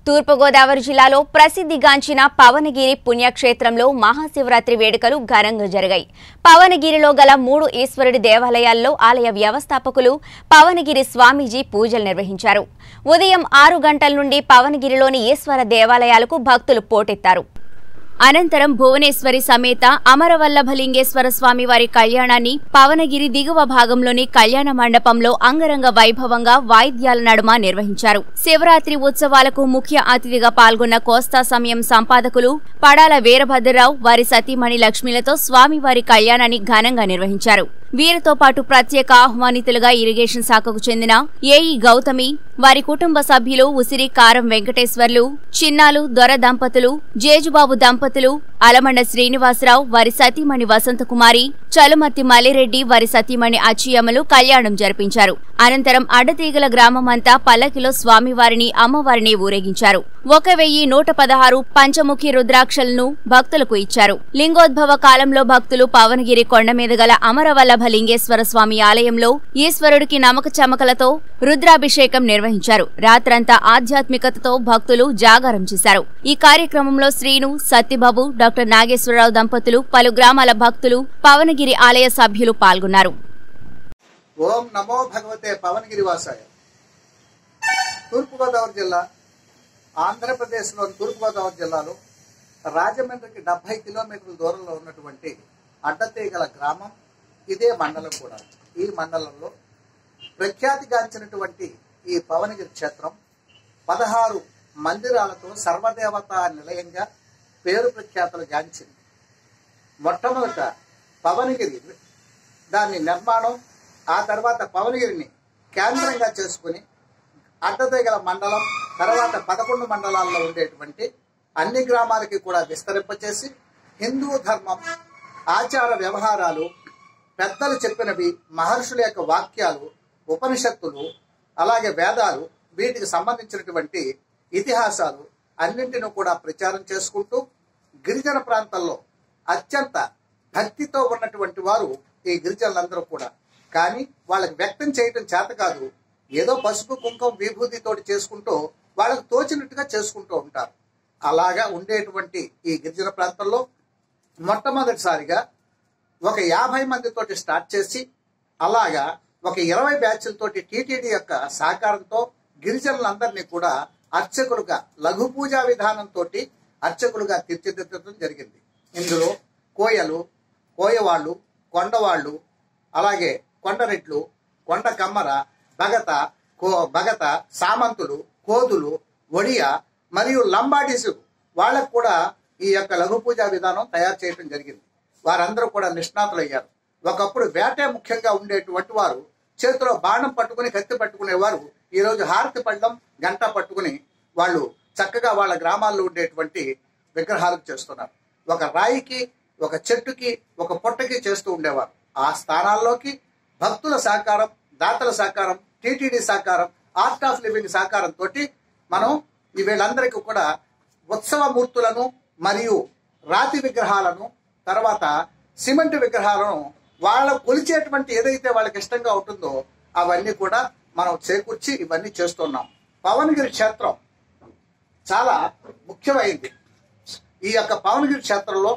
తూర్పుగోదావరి జిల్లాలో ప్రసిద్ధిగాంచిన పవనగిరి పుణ్యక్షేత్రంలో మహాశివరాత్రి వేడుకలు ఘనంగా జరిగాయి పవనగిరిలో గల మూడు ఈశ్వరుడి దేవాలయాల్లో ఆలయ వ్యవస్థాపకులు పవనగిరి స్వామీజీ పూజలు నిర్వహించారు ఉదయం ఆరు గంటల నుండి పవనగిరిలోని ఈశ్వర దేవాలయాలకు భక్తులు పోటెత్తారు అనంతరం భువనేశ్వరి సమేత అమరవల్లభలింగేశ్వర స్వామి వారి కళ్యాణాన్ని పవనగిరి దిగువ భాగంలోని కళ్యాణ మండపంలో అంగరంగ వైభవంగా వాయిద్యాల నడుమ నిర్వహించారు శివరాత్రి ఉత్సవాలకు ముఖ్య అతిథిగా పాల్గొన్న కోస్తా సమయం సంపాదకులు పడాల వీరభద్రరావు వారి సతీమణి లక్ష్మిలతో స్వామివారి కళ్యాణాన్ని ఘనంగా నిర్వహించారు వీరితో పాటు ప్రత్యేక ఆహ్వానితులుగా ఇరిగేషన్ శాఖకు చెందిన ఏఈ గౌతమి వారి కుటుంబ సభ్యులు ఉసిరి కారం వెంకటేశ్వర్లు చిన్నాలు దొర దంపతులు జేజుబాబు దంపతులు అలమండ శ్రీనివాసరావు వారి సతీమణి వసంతకుమారి చలుమత్తి మల్లిరెడ్డి వారి సతీమణి అచ్చియమ్మలు కళ్యాణం జరిపించారు అనంతరం అడ్డతీగల గ్రామమంతా పల్లకిలో స్వామివారిని అమ్మవారిని ఊరేగించారు ఒక వెయ్యి నూట పదహారు పంచముఖి రుద్రాక్షలను భక్తులకు ఇచ్చారు లింగోద్భవ కాలంలో భక్తులు పవనగిరి కొండ మీద గల అమరవల్లభ లింగేశ్వర స్వామి ఆలయంలో ఈశ్వరుడికి నమక చమకలతో రుద్రాభిషేకం నిర్వహించారు రాత్రంతా ఆధ్యాత్మికతతో భక్తులు జాగారం చేశారు ఈ కార్యక్రమంలో శ్రీను సత్యబాబు డాక్టర్ నాగేశ్వరరావు దంపతులు పలు గ్రామాల భక్తులు పవనగిరి ఆలయ సభ్యులు పాల్గొన్నారు ఓం నమో భగవతే పవనగిరి వాసాయ తూర్పుగోదావరి జిల్లా ఆంధ్రప్రదేశ్లోని తూర్పుగోదావరి జిల్లాలో రాజమండ్రికి డెబ్బై కిలోమీటర్ల దూరంలో ఉన్నటువంటి అడ్డతీగల గ్రామం ఇదే మండలం కూడా ఈ మండలంలో ప్రఖ్యాతిగాంచినటువంటి ఈ పవనగిరి క్షేత్రం పదహారు మందిరాలతో సర్వదేవతా నిలయంగా పేరు ప్రఖ్యాతలు గాంచింది మొట్టమొదట పవనగిరి దాని నిర్మాణం ఆ తర్వాత పవనగిరిని కేంద్రంగా చేసుకుని అడ్డతీగల మండలం తర్వాత పదకొండు మండలాల్లో ఉండేటువంటి అన్ని గ్రామాలకి కూడా విస్తరింపచేసి హిందూ ధర్మం ఆచార వ్యవహారాలు పెద్దలు చెప్పినవి మహర్షుల యొక్క వాక్యాలు ఉపనిషత్తులు అలాగే వేదాలు వీటికి సంబంధించినటువంటి ఇతిహాసాలు అన్నింటిని కూడా ప్రచారం చేసుకుంటూ గిరిజన ప్రాంతాల్లో అత్యంత భక్తితో ఉన్నటువంటి వారు ఈ గిరిజనులందరూ కూడా కానీ వాళ్ళకి వ్యక్తం చేయటం చేత కాదు ఏదో పసుపు కుంకుమ విభూతితోటి చేసుకుంటూ వాళ్ళకు తోచినట్టుగా చేసుకుంటూ ఉంటారు అలాగా ఉండేటువంటి ఈ గిరిజన ప్రాంతంలో మొట్టమొదటిసారిగా ఒక యాభై మందితోటి స్టార్ట్ చేసి అలాగా ఒక ఇరవై బ్యాచ్లతోటి టీటీడీ యొక్క సహకారంతో గిరిజనులందరినీ కూడా అర్చకులుగా లఘు పూజా విధానంతో అర్చకులుగా తీర్చిదిద్దడం జరిగింది ఇందులో కోయలు కోయవాళ్ళు కొండవాళ్ళు అలాగే కొండరెట్లు కొండ కమ్మర భగత కో భగత సామంతులు కోదులు ఒడియ మరియు లంబాడీసు వాళ్ళకు కూడా ఈ యొక్క లఘు పూజా విధానం తయారు చేయడం జరిగింది వారందరూ కూడా నిష్ణాతులు అయ్యారు ఒకప్పుడు వేటే ముఖ్యంగా ఉండేటువంటి వారు చేతిలో బాణం పట్టుకుని కత్తి పట్టుకునేవారు ఈ రోజు హారతి పళ్ళం గంట పట్టుకుని వాళ్ళు చక్కగా వాళ్ళ గ్రామాల్లో ఉండేటువంటి విగ్రహాలకు చేస్తున్నారు ఒక రాయికి ఒక చెట్టుకి ఒక పొట్టకి చేస్తూ ఉండేవారు ఆ స్థానాల్లోకి భక్తుల సహకారం దాతల సహకారం టీటీడీ సహకారం ఆర్ట్ ఆఫ్ లివింగ్ సహకారంతో మనం ఈ వీళ్ళందరికీ కూడా ఉత్సవ మూర్తులను మరియు రాతి విగ్రహాలను తర్వాత సిమెంట్ విగ్రహాలను వాళ్ళ కొలిచేటువంటి ఏదైతే వాళ్ళకి ఇష్టంగా ఉంటుందో అవన్నీ కూడా మనం చేకూర్చి ఇవన్నీ చేస్తున్నాం పవనగిరి క్షేత్రం చాలా ముఖ్యమైంది ఈ యొక్క పవనగిరి క్షేత్రంలో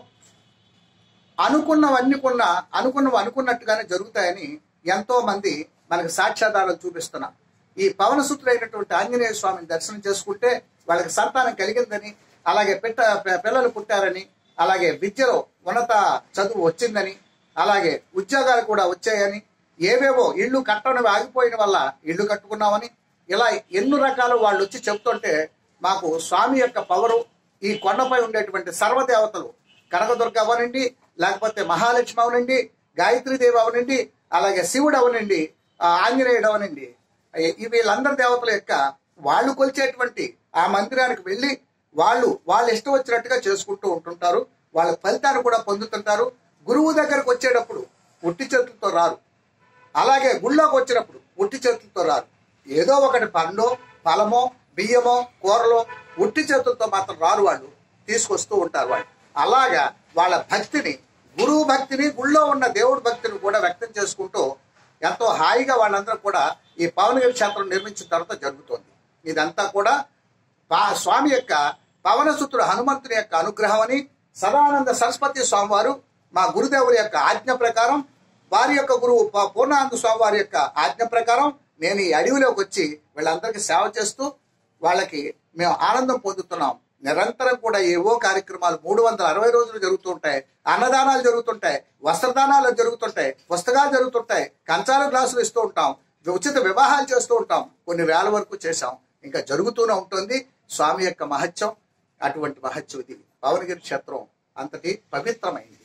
అనుకున్నవన్నీ కూడా అనుకున్నవి అనుకున్నట్టుగానే జరుగుతాయని ఎంతో మంది మనకు సాక్ష్యాధారాలు చూపిస్తున్నారు ఈ పవన సుతుడైనటువంటి ఆంజనేయ స్వామిని దర్శనం చేసుకుంటే వాళ్ళకి సంతానం కలిగిందని అలాగే పిట్ట పి- పిల్లలు పుట్టారని అలాగే విద్యలో ఉన్నత చదువు వచ్చిందని అలాగే ఉద్యోగాలు కూడా వచ్చాయని ఏవేవో ఇళ్ళు కట్టడం ఆగిపోయిన వల్ల ఇళ్ళు కట్టుకున్నామని ఇలా ఎన్నో రకాలు వాళ్ళు వచ్చి చెప్తుంటే మాకు స్వామి యొక్క పవరు ఈ కొండపై ఉండేటువంటి సర్వదేవతలు కనకదుర్గ అవనండి లేకపోతే మహాలక్ష్మి అవనండి గాయత్రీదేవి అవనండి అలాగే శివుడు అవనండి ఆ ఆంజనేయుడు అవనండి ఈ- ఈ వీళ్ళందరి దేవతల యొక్క వాళ్ళు కొలిచేటువంటి ఆ మందిరానికి వెళ్ళి వాళ్ళు వాళ్ళు ఇష్టం వచ్చినట్టుగా చేసుకుంటూ ఉంటుంటారు వాళ్ళ ఫలితాన్ని కూడా పొందుతుంటారు గురువు దగ్గరకు వచ్చేటప్పుడు ఉట్టి చేతులతో రారు అలాగే గుళ్ళోకి వచ్చినప్పుడు ఉట్టి చేతులతో రారు ఏదో ఒకటి పండో ఫలమో బియ్యమో కూరలో ఉట్టి చేతులతో మాత్రం రారు వాళ్ళు తీసుకొస్తూ ఉంటారు వాళ్ళు అలాగా వాళ్ళ భక్తిని గురువు భక్తిని గుళ్ళో ఉన్న దేవుడి భక్తిని కూడా వ్యక్తం చేసుకుంటూ ఎంతో హాయిగా వాళ్ళందరూ కూడా ఈ పవనగిరి క్షేత్రం నిర్మించిన తర్వాత జరుగుతోంది ఇదంతా కూడా పా- స్వామి యొక్క పవనసుతుడు హనుమంతుని యొక్క అనుగ్రహం అని సదానంద సరస్వతి స్వామివారు మా గురుదేవుల యొక్క ఆజ్ఞ ప్రకారం వారి యొక్క గురువు ప- పూర్ణానంద స్వామి వారి యొక్క ఆజ్ఞ ప్రకారం నేను ఈ అడవిలోకి వచ్చి వీళ్ళందరికీ సేవ చేస్తూ వాళ్ళకి మేము ఆనందం పొందుతున్నాం నిరంతరం కూడా ఏవో కార్యక్రమాలు మూడు వందల అరవై రోజులు జరుగుతుంటాయి అన్నదానాలు జరుగుతుంటాయి వస్త్రదానాలు జరుగుతుంటాయి పుస్తకాలు జరుగుతుంటాయి కంచాల గ్లాసులు ఇస్తూ ఉంటాం ఉచిత వివాహాలు చేస్తూ ఉంటాం కొన్ని వేల వరకు చేశాం ఇంకా జరుగుతూనే ఉంటుంది స్వామి యొక్క మహత్యం అటువంటి మహత్యం ఇది పవనగిరి క్షేత్రం అంతటి పవిత్రమైంది